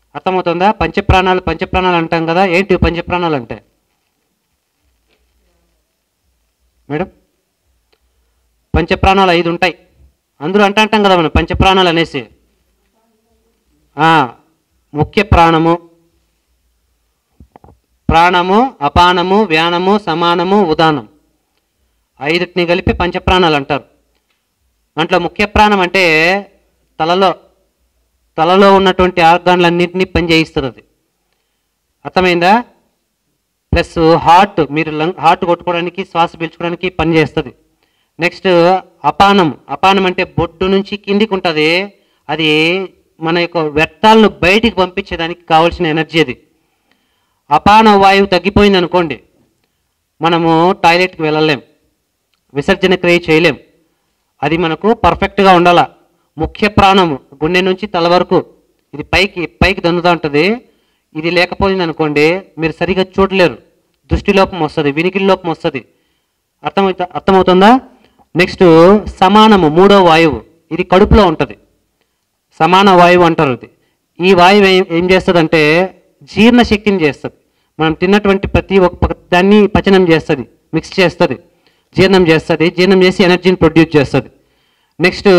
అర్థమవుతుందా పంచప్రాణాలు పంచప్రాణాలు అంటాం కదా ఏంటి పంచప్రాణాలు అంటే మేడం పంచప్రాణాలు ఐదు ఉంటాయి అందరూ అంట అంటాం కదా మనం పంచప్రాణాలు అనేసి ఆ, ముఖ్య ప్రాణము ప్రాణము అపానము వ్యానము సమానము ఉదానం ఐదుటిని కలిపి పంచప్రాణాలు అంటారు దాంట్లో ముఖ్య ప్రాణం అంటే తలలో తలలో ఉన్నటువంటి ఆర్గాన్లన్నింటినీ పనిచేయిస్తుంది అది అర్థమైందా ప్లస్ హార్ట్ మీరు లంగ్ హార్ట్ కొట్టుకోవడానికి శ్వాస పీల్చుకోవడానికి పనిచేస్తుంది నెక్స్ట్ అపానం అపానం అంటే బొడ్డు నుంచి కిందికి ఉంటుంది అది మన యొక్క వ్యర్థాలను బయటికి పంపించేదానికి కావాల్సిన ఎనర్జీ అది అపాన వాయువు తగ్గిపోయింది అనుకోండి మనము టాయిలెట్కి వెళ్ళలేం విసర్జన క్రియ చేయలేం అది మనకు పర్ఫెక్ట్గా ఉండాల ముఖ్య ప్రాణము గుండె నుంచి తల వరకు ఇది పైకి పైకి దన్నుతూ ఉంటుంది ఇది లేకపోయింది అనుకోండి మీరు సరిగా చూడలేరు దృష్టి లోపం వస్తుంది వినికిడి లోపం వస్తుంది అర్థమవుతా అర్థమవుతుందా నెక్స్ట్ సమానము మూడో వాయువు ఇది కడుపులో ఉంటుంది సమాన వాయువు అంటారు ఇది ఈ వాయువు ఏం ఏం చేస్తుందంటే జీర్ణ శక్తిని చేస్తుంది మనం తిన్నటువంటి ప్రతి ఒక్క దాన్ని పచనం చేస్తుంది మిక్స్ చేస్తుంది జీర్ణం చేస్తుంది జీర్ణం చేసి ఎనర్జీని ప్రొడ్యూస్ చేస్తుంది నెక్స్ట్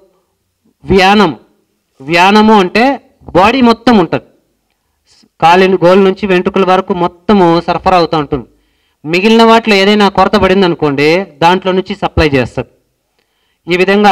వ్యానం వ్యానము అంటే బాడీ మొత్తం ఉంటుంది కాలి గోల్ నుంచి వెంట్రుకల వరకు మొత్తము సరఫరా అవుతూ ఉంటుంది మిగిలిన వాటిలో ఏదైనా కొరత పడింది అనుకోండి దాంట్లో నుంచి సప్లై చేస్తుంది ఈ విధంగా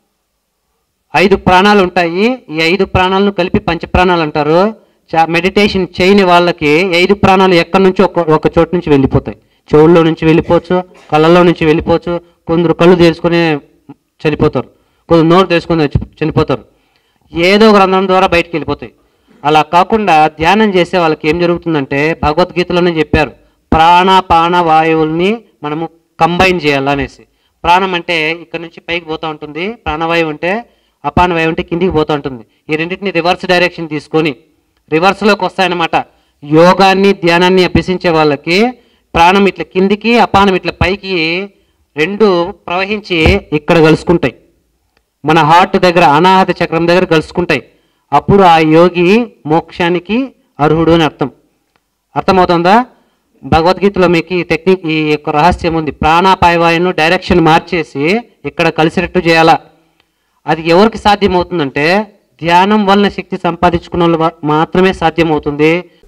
ఐదు ప్రాణాలు ఉంటాయి ఈ ఐదు ప్రాణాలను కలిపి పంచప్రాణాలు అంటారు చా- మెడిటేషన్ చేయని వాళ్ళకి ఈ ఐదు ప్రాణాలు ఎక్కడి నుంచి ఒక ఒక చోటు నుంచి వెళ్ళిపోతాయి చెవుల్లో నుంచి వెళ్ళిపోవచ్చు కళ్ళల్లో నుంచి వెళ్ళిపోవచ్చు కొందరు కళ్ళు తెరుచుకొని చనిపోతారు కొందరు నోరు తెరుచుకొని చ- చనిపోతారు ఏదో ఒక రంధ్రం ద్వారా బయటికి వెళ్ళిపోతాయి అలా కాకుండా ధ్యానం చేసే వాళ్ళకి ఏం జరుగుతుందంటే భగవద్గీతలోనే చెప్పారు ప్రాణాపాన వాయువుల్ని మనము కంబైన్ చేయాలనేసి ప్రాణం అంటే ఇక్కడ నుంచి పైకి పోతూ ఉంటుంది ప్రాణవాయువు అంటే అపాన వాయువు అంటే కిందికి పోతూ ఉంటుంది ఈ రెండింటిని రివర్స్ డైరెక్షన్ తీసుకొని రివర్స్లోకి వస్తాయన్నమాట యోగాన్ని ధ్యానాన్ని అభ్యసించే వాళ్ళకి ప్రాణం ఇట్లా కిందికి అపానం ఇట్లా పైకి రెండు ప్రవహించి ఇక్కడ కలుసుకుంటాయి మన హార్ట్ దగ్గర అనాహత చక్రం దగ్గర కలుసుకుంటాయి అప్పుడు ఆ యోగి మోక్షానికి అర్హుడు అని అర్థం అర్థమవుతుందా భగవద్గీతలో మీకు ఈ టెక్నిక్ ఈ యొక్క రహస్యం ఉంది ప్రాణాపాయవాయును డైరెక్షన్ మార్చేసి ఇక్కడ కలిసేటట్టు చేయాలా అది ఎవరికి సాధ్యమవుతుందంటే ధ్యానం వలన శక్తి సంపాదించుకున్న వాళ్ళు వా- మాత్రమే సాధ్యమవుతుంది